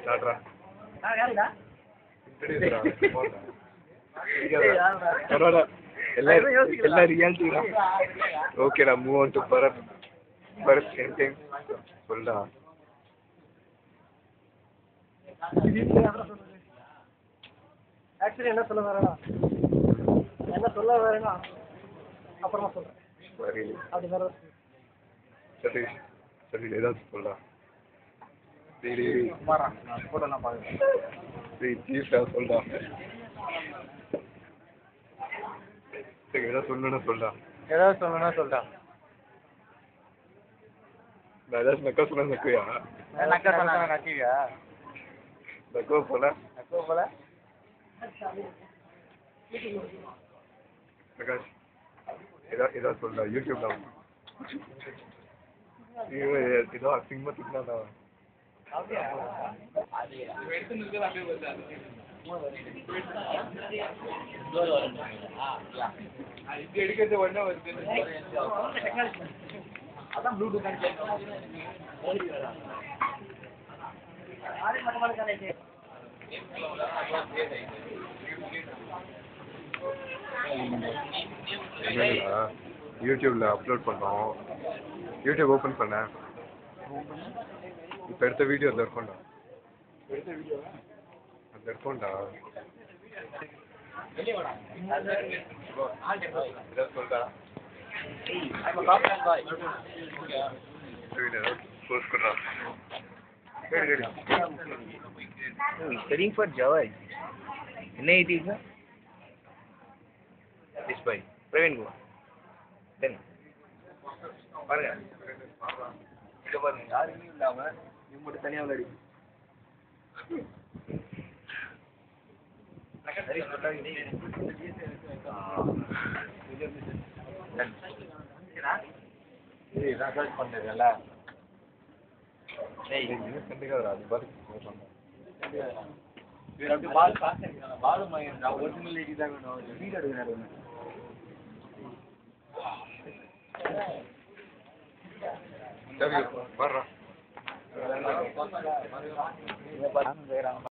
ஸ்டார்ட்ரா ஆ யாருடா இன்ட்ரடியூஸ்ரா பரவாயில்ல எல்லாம் எல்லாம் ரியாலிட்டிடா ஓகேடா move on to Bharath Bharath same time சொல்டா ஆக்சுவலி என்ன சொல்ல வரேன்னா என்ன சொல்ல வரேன்னா அப்புறமா சொல்றேன் வரீங்க அப்படி வேற சதீஷ் சதீஷ் ஏதாவது சொல்டா டேய் டேய் டேய். போட்டோலாம் பாருங்க டேய் சீஃப்டா சொல்டா சரி ஏதாவது சொல்லணும்னா சொல்டா ஏதாவது சொல்லணும்னா சொல்லிட்டா நான் ஏதாச்சும் நக்கா சொன்னா நக்குயா நக்கா சொன்னா நக்கியா நக்கோ போல நக்கோ போல பிரகாஷ் ஏதாவது ஏதாவது சொல்டா யூடியூப்ல ஐயோ, ஏதோ அசிங்கமா திட்டினாடா அதான் ப்ளூடூத் என்னடா யூடியூப்ல அப்லோட் பண்ணோம் யூடியூப் ஓபன் பண்ணேன் இப்போ எடுத்த வீடியோ அதில் இருக்கும்டா அதில் இருக்கும்டா ஏதாவது சொல்டா சரி, ஏதாவது post பண்ணுடா. கேடு, கேடு. studying for Java. NIT is a this boy, Praveen Kumar. Then, பாருங்க இங்க பாருங்க யாருமே இல்லாம நீ மட்டும் தனியா விளையாடி ஹரிஷ் கொட்டாவி. Done. இது இதான் சர்ச் பண்றதுல டேய், ஏய், இன்னும் கண்டுக்காதடா, அது பாட்டுக்கு post பண்ணு. பால் காசு எடுக்கணும் பாலு மகன் ஒரிஜினல் ஐடி தான் வேணும் வீடு எடுக்கணும் சரி, வர்றா. எடுக்கணும்